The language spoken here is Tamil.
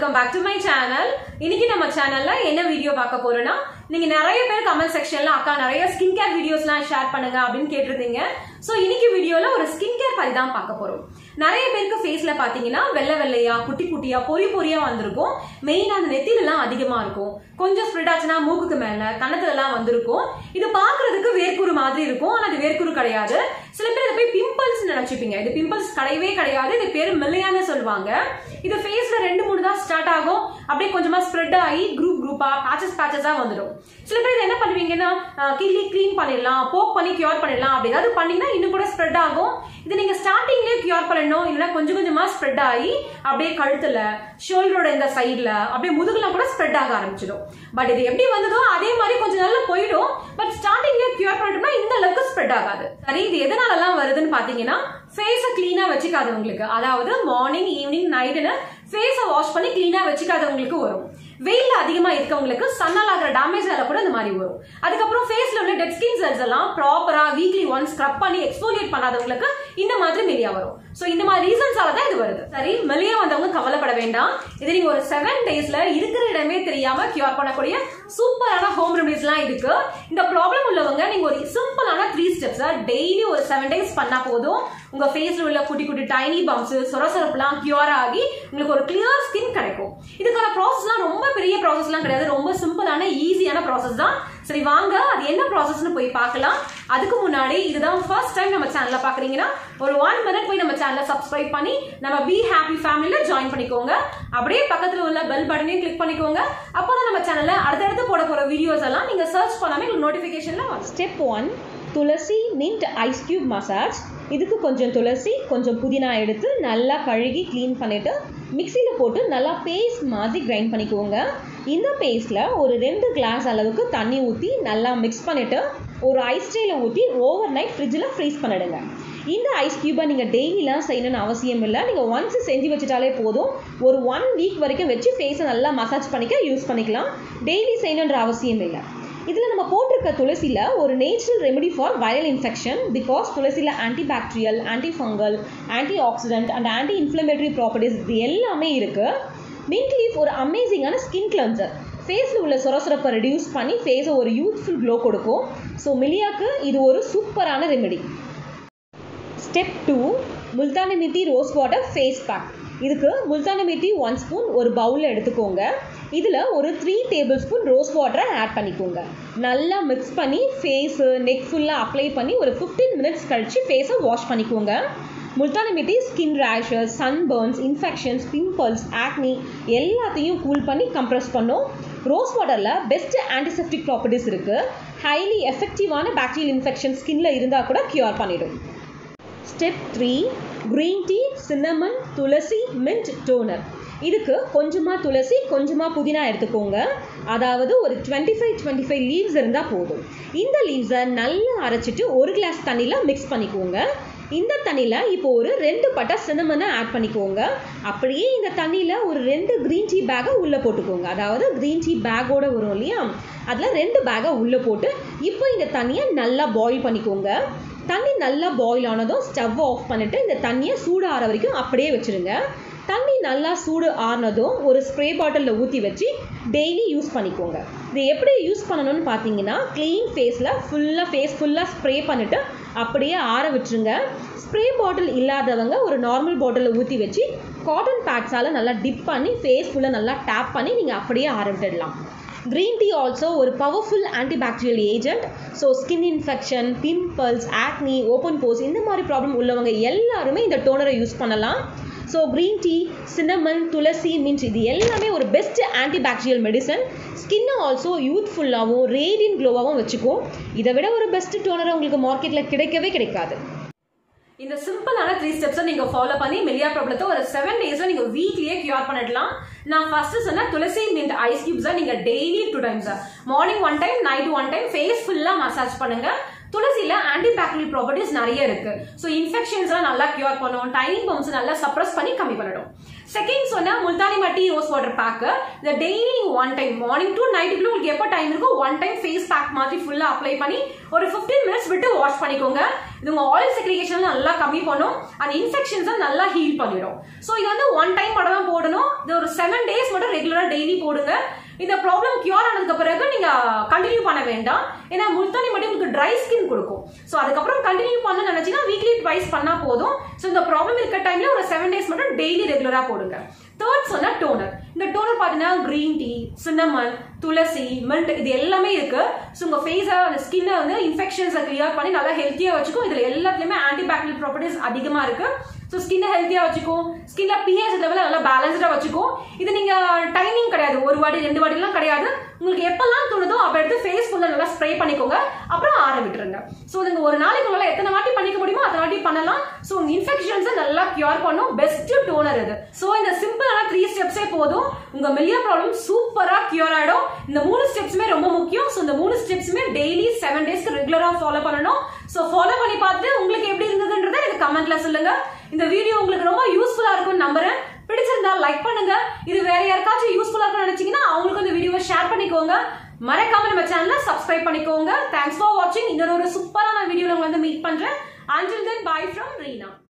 welcome back to my channel இன்னைக்கு நம்ம சேனல்ல என்ன வீடியோ பார்க்க போறோம்னா நீங்க நிறைய பேர் கமெண்ட் செக்ஷன்ல அக்கா நிறைய ஸ்கின் கேர் வீடியோஸ்லாம் ஷேர் பண்ணுங்க அப்படின்னு கேட்டிருந்தீங்க சோ இன்னைக்கு வீடியோல ஒரு ஸ்கின் கேர் பத்தி தான் பார்க்க போறோம் நிறைய பேருக்கு ஃபேஸ்ல பாத்தீங்கன்னா வெள்ளை வெள்ளையா குட்டி குட்டியா பொறி பொறியா வந்திருக்கும் மெயினா அந்த நெத்தில எல்லாம் அதிகமா இருக்கும் கொஞ்சம் ஸ்ப்ரெட் ஆச்சுன்னா மூக்குக்கு மேல கணத்துல எல்லாம் வந்திருக்கும் இது பாக்குறதுக்கு வேர்க்குரு மாதிரி இருக்கும் ஆனா அது வேர்க்குரு கிடையாது சில பேர் இதை போய் பிம்பிள்ஸ் நினைச்சுப்பீங்க இது பிம்பிள்ஸ் கிடையவே கிடையாது இது பேரு மில்லையான்னு சொல்லுவாங்க இது ஃபேஸ்ல ரெண்டு மூணு தான் ஸ்டார்ட் ஆகும் அப்படியே கொஞ்சமா ஸ்ப்ரெட் ஆகி குரூப் குரூப்பா பேச்சஸ் பேச்சஸா வந்துடும் சில பேர் இதை என்ன பண்ணுவீங்கன்னா கிள்ளி க்ளீன் பண்ணிடலாம் போக் பண்ணி கியூர் பண்ணிடலாம் அப்படி ஏதாவது பண்ணீங்கன்னா இன்னும் கூட ஸ்ப்ரெட் ஆகும் இது நீங்க ஸ்டார்டிங்லேயே கியூர் பண்ணணும் இல்லைன்னா கொஞ்சம் கொஞ்சமா ஸ்ப்ரெட் ஆகி அப்படியே கழுத்துல ஷோல்டரோட இந்த சைட்ல அப்படியே முதுகுல கூட ஸ்ப்ரெட் ஆக ஆரம்பிச்சிடும் பட் இது எப்படி வந்ததோ அதே மாதிரி கொஞ்சம் நாள்ல போயிடும் பட் ஸ்டார்டிங்லேயே கியூர் பண்ணிட்டோம்னா இந்த அளவுக்கு ஸ்ப்ரெட் ஆகாது சரி இது எதனாலலாம் வருதுன்னு பாத்தீங்கன்னா ஃபேஸை கிளீனா வச்சுக்காதவங்களுக்கு அதாவது மார்னிங் ஈவினிங் நைட்டுன்னு ஃபேஸை வாஷ் பண்ணி கிளீனா வச்சுக்காதவங்களுக்கு வரும் வெயில்ல அதிகமா இருக்கவங்களுக்கு சன்னால் ஆகிற டேமேஜால கூட இந்த மாதிரி வரும் அதுக்கப்புறம் ஃபேஸ்ல உள்ள டெட் ஸ்கின் செல்ஸ் எல்லாம் ப்ராப்பரா வீக்லி ஒன் ஸ்க்ரப் பண்ணி எக்ஸ்போலியேட் பண்ணாதவங்களுக்கு இந்த மாதிரி மெலியா வரும் சோ இந்த மாதிரி ரீசன்ஸால தான் இது வருது சரி மெலியா வந்தவங்க கவலைப்பட வேண்டாம் இது நீங்க ஒரு செவன் டேஸ்ல இருக்கிற இடமே தெரியாம கியூர் பண்ணக்கூடிய சூப்பரான ஹோம் ரெமடிஸ் எல்லாம் இருக்கு இந்த ப்ராப்ளம் உள்ளவங்க நீங்க ஒரு சிம்பிளான த்ரீ ஸ்டெப்ஸ் டெய்லி ஒரு செவன் டேஸ் பண்ணா போதும் உங்க ஃபேஸ்ல உள்ள குட்டி குட்டி டைனி பம்ப்ஸ் சொரசொரப்புலாம் கியூர் ஆகி உங்களுக்கு ஒரு கிளியர் ஸ்கின் கிடைக்கும் இதுக்கான ப்ராசஸ்லாம் ரொம்ப பெரிய ப்ராசஸ்லாம் கிடையாது ரொம்ப சிம்பிளான ஈஸியான ப்ராசஸ் தான் சரி வாங்க அது என்ன ப்ராசஸ்னு போய் பார்க்கலாம் அதுக்கு முன்னாடி இதுதான் ஃபர்ஸ்ட் டைம் நம்ம சேனல்ல பாக்குறீங்கன்னா ஒரு ஒன் மினிட் போய் நம்ம சேனலை சப்ஸ்கிரைப் பண்ணி நம்ம பி ஹாப்பி ஃபேமிலியில ஜாயின் பண்ணிக்கோங்க அப்படியே பக்கத்துல உள்ள பெல் பட்டனையும் கிளிக் பண்ணிக்கோங்க அப்போதான் நம்ம சேனல்ல அடுத்தடுத்து போட போற வீடியோஸ் எல்லாம் நீங்க சர்ச் பண்ணாம உங்களுக்கு நோட்டிபிகேஷன்ல வரும் step one tulsi mint ice cube massage இதுக்கு கொஞ்சம் துளசி கொஞ்சம் புதினா எடுத்து நல்லா கழுகி க்ளீன் பண்ணிவிட்டு மிக்சியில் போட்டு நல்லா பேஸ்ட் மாதிரி கிரைண்ட் பண்ணிக்கோங்க இந்த பேஸ்ட்டில் ஒரு ரெண்டு கிளாஸ் அளவுக்கு தண்ணி ஊற்றி நல்லா மிக்ஸ் பண்ணிவிட்டு ஒரு ஐஸ் ட்ரேயில் ஊற்றி ஓவர் நைட் ஃப்ரிட்ஜில் ஃப்ரீஸ் பண்ணிடுங்க இந்த ஐஸ் கியூபை நீங்கள் டெய்லிலாம் செய்யணும்னு அவசியம் இல்லை நீங்கள் ஒன்ஸ் செஞ்சு வச்சுட்டாலே போதும் ஒரு ஒன் வீக் வரைக்கும் வச்சு ஃபேஸை நல்லா மசாஜ் பண்ணிக்க யூஸ் பண்ணிக்கலாம் டெய்லி செய்யணுன்ற அவசியம் இல்லை இதில் நம்ம போட்டிருக்க துளசியில் ஒரு natural remedy for viral infection because துளசியில் anti bacterial anti fungal anti oxidant and anti inflammatory properties இது எல்லாமே இருக்குது மின்ட் லீஃப் ஒரு அமேசிங்கான ஸ்கின் கிளன்சர் ஃபேஸில் உள்ள சொரசொரப்பை ரெடியூஸ் பண்ணி ஃபேஸை ஒரு யூத்ஃபுல் க்ளோ கொடுக்கும் ஸோ மிலியாக்கு இது ஒரு சூப்பரான remedy step two multani mitti rose water face pack இதுக்கு முல்தானி மிட்டி ஒன் ஸ்பூன் ஒரு பவுலில் எடுத்துக்கோங்க இதில் ஒரு த்ரீ டேபிள் ஸ்பூன் ரோஸ் வாட்டரை ஆட் பண்ணிக்கோங்க நல்லா மிக்ஸ் பண்ணி ஃபேஸு நெக் ஃபுல்லாக அப்ளை பண்ணி ஒரு ஃபிஃப்டீன் மினிட்ஸ் கழித்து ஃபேஸை வாஷ் பண்ணிக்கோங்க multani mitti skin rashes sunburns infections pimples acne எல்லாத்தையும் கூல் பண்ணி கம்ப்ரெஸ் பண்ணும் ரோஸ் வாட்டரில் பெஸ்ட் ஆன்டிசெப்டிக் ப்ராப்பர்ட்டிஸ் இருக்குது ஹைலி எஃபெக்டிவான பாக்டீரியல் இன்ஃபெக்ஷன் ஸ்கின்ல இருந்தால் கூட க்யூர் பண்ணிடும் step three green tea cinnamon tulsi mint toner இதுக்கு கொஞ்சமாக துளசி கொஞ்சமாக புதினா எடுத்துக்கோங்க அதாவது ஒரு twenty five twenty five leaves இருந்தால் போதும் இந்த லீவ்ஸை நல்லா அரைச்சிட்டு ஒரு கிளாஸ் தண்ணியில் மிக்ஸ் பண்ணிக்கோங்க இந்த தண்ணியில் இப்போ ஒரு ரெண்டு பட்டை சின்னமனை ஆட் பண்ணிக்கோங்க அப்படியே இந்த தண்ணியில் ஒரு ரெண்டு க்ரீன் டீ பேக்கை உள்ளே போட்டுக்கோங்க அதாவது க்ரீன் டீ பேக்கோட வரும் இல்லையா அதில் ரெண்டு பேக்கை உள்ளே போட்டு இப்போ இந்த தண்ணியை நல்லா பாயில் பண்ணிக்கோங்க தண்ணி நல்லா பாயில் ஆனதும் ஸ்டவ் ஆஃப் பண்ணிவிட்டு இந்த தண்ணியை சூடு ஆற வரைக்கும் அப்படியே வச்சுருங்க தண்ணி நல்லா சூடு ஆறினதும் ஒரு ஸ்ப்ரே பாட்டிலில் ஊற்றி வச்சு டெய்லி யூஸ் பண்ணிக்கோங்க இது எப்படி யூஸ் பண்ணணும்னு பார்த்தீங்கன்னா க்ளீன் ஃபேஸில் ஃபுல்லாக ஃபேஸ் ஃபுல்லாக ஸ்ப்ரே பண்ணிவிட்டு அப்படியே ஆற விட்டுருங்க ஸ்ப்ரே பாட்டில் இல்லாதவங்க ஒரு நார்மல் பாட்டிலில் ஊற்றி வச்சு காட்டன் பேட்ஸால் நல்லா டிப் பண்ணி ஃபேஸ் ஃபுல்லாக நல்லா டேப் பண்ணி நீங்கள் அப்படியே ஆற விட்டுடலாம் க்ரீன் டீ ஆல்சோ ஒரு powerful antibacterial agent so skin infection pimples acne open pores இந்த மாதிரி ப்ராப்ளம் உள்ளவங்க எல்லாருமே இந்த டோனரை யூஸ் பண்ணலாம் so green tea cinnamon tulsi mint இது எல்லாமே ஒரு பெஸ்ட் ஆன்டிபாக்டீரியல் மெடிசன் ஸ்கின்னை ஆல்சோ யூத்ஃபுல்லாகவும் ரேடியன் க்ளோவாகவும் வச்சுக்கும் இதை விட ஒரு பெஸ்ட் டோனரை உங்களுக்கு மார்க்கெட்டில் கிடைக்கவே கிடைக்காது இந்த சிம்பிளான த்ரீ ஸ்டெப்ஸை நீங்க ஃபாலோ பண்ணி மெலியா ப்ராப்ளத்தை ஒரு செவன் டேஸ்ல நீங்க வீக்லியே கியூர் பண்ணிடலாம் நான் ஃபர்ஸ்ட் சொன்ன துளசி மின்ட் ஐஸ் கியூப்ஸை நீங்க daily two times morning one time night one time face ஃபுல்லா மசாஜ் பண்ணுங்க துளசியில ஆன்டி பாக்டீரியல் ப்ராப்பர்ட்டிஸ் நிறைய இருக்கு ஸோ இன்ஃபெக்ஷன்ஸ்லாம் நல்லா கியூர் பண்ணும் டைனி பம்ப்ஸ் நல்லா சப்ரஸ் பண்ணி கம்மி பண்ணிடும் செகண்ட் சொன்னா multani mitti rose water pack இந்த daily one time morning to நைட்டுக்குள்ள உங்களுக்கு எப்போ டைம் இருக்கோ ஒன் டைம் ஃபேஸ் பேக் மாதிரி ஃபுல்லா அப்ளை பண்ணி ஒரு 15 மினிட்ஸ் விட்டு வாஷ் பண்ணிக்கோங்க இது உங்க ஆயில் செக்ரிகேஷன் நல்லா கம்மி பண்ணும் அந்த இன்ஃபெக்ஷன்ஸை நல்லா ஹீல் பண்ணிடும் ஸோ இது வந்து ஒன் டைம் மட்டும் தான் போடணும் இது ஒரு செவன் டேஸ் மட்டும் ரெகுலரா டெய்லி போடுங்க இந்த ப்ராப்ளம் கியூர் ஆனதுக்கு பிறகு நீங்க கண்டினியூ பண்ண வேண்டாம் ஏன்னா முல்தானி மட்டும் உங்களுக்கு ட்ரை ஸ்கின் கொடுக்கும் ஸோ அதுக்கப்புறம் கண்டினியூ பண்ண நினைச்சீங்கன்னா வீக்லி ட்வைஸ் பண்ணா போதும் ஸோ இந்த ப்ராப்ளம் இருக்க டைம்ல ஒரு செவன் டேஸ் மட்டும் டெய்லி ரெகுலரா போடுங்க தேர்ட் சொன்னா டோனர் இந்த டோனர் பார்த்தீங்கன்னா green tea cinnamon tulsi mint இது எல்லாமே இருக்கு ஸோ உங்க ஃபேஸை அந்த ஸ்கின்னை வந்து இன்ஃபெக்ஷன்ஸை கிளியர் பண்ணி நல்லா ஹெல்த்தியா வச்சுக்கும் இதுல எல்லாத்துலயுமே ஆன்டி பாக்டீரியல் ப்ராப்பர்ட்டிஸ் அதிகமா இருக்கு ஸோ ஸ்கின்னை ஹெல்த்தியா வச்சுக்கும் ஸ்கின்ல பிஹெச் லெவலில் நல்லா பேலன்ஸ்டா வச்சுக்கும் இது நீங்க டைமிங் கிடையாது ஒரு வாட்டி ரெண்டு வாட்டிலாம் கிடையாது உங்களுக்கு எப்பெல்லாம் தோணுதோ அப்ப எடுத்து ஃபேஸ் ஃபுல்லா நல்லா ஸ்ப்ரே பண்ணிக்கோங்க அப்புறம் ஆற விட்டுருங்க ஸோ நீங்க ஒரு நாளைக்கு உங்களால எத்தனை வாட்டி பண்ணிக்க முடியுமோ அத்தனை வாட்டி பண்ணலாம் ஸோ உங்க இன்ஃபெக்ஷன்ஸை நல்லா கியூர் பண்ணும் பெஸ்ட் டோனர் இது ஸோ இந்த சிம்பிளான த்ரீ ஸ்டெப்ஸே போதும் உங்க மெல்லியா ப்ராப்ளம் சூப்பரா கியூர் ஆயிடும் இந்த மூணு ஸ்டெப்ஸுமே ரொம்ப முக்கியம் ஸோ இந்த மூணு ஸ்டெப்ஸுமே டெய்லி செவன் டேஸ்க்கு ரெகுலரா ஃபாலோ பண்ணணும் ஸோ ஃபாலோ பண்ணி பார்த்துட்டு உங்களுக்கு எப்படி இருந்ததுன்றதை எனக்கு கமெண்ட்ல சொல்லுங்க இந்த வீடியோ உங்களுக்கு ரொம்ப யூஸ்ஃபுல்லா இருக்கும்னு நம்புறேன் பிடிச்சிருந்தா லைக் பண்ணுங்க இது வேற யாருக்காச்சும் யூஸ்ஃபுல்லா இருக்கும்னு நினைச்சீங்கன்னா அவங்களுக்கு இந்த வீடியோவை ஷேர் பண்ணிக்கோங்க மறக்காம நம்ம சேனலை சப்ஸ்கிரைப் பண்ணிக்கோங்க தேங்க்ஸ் ஃபார் வாட்சிங் இன்னொரு ஒரு சூப்பரான வீடியோல உங்களை வந்து மீட் பண்றேன் until then bye from Reena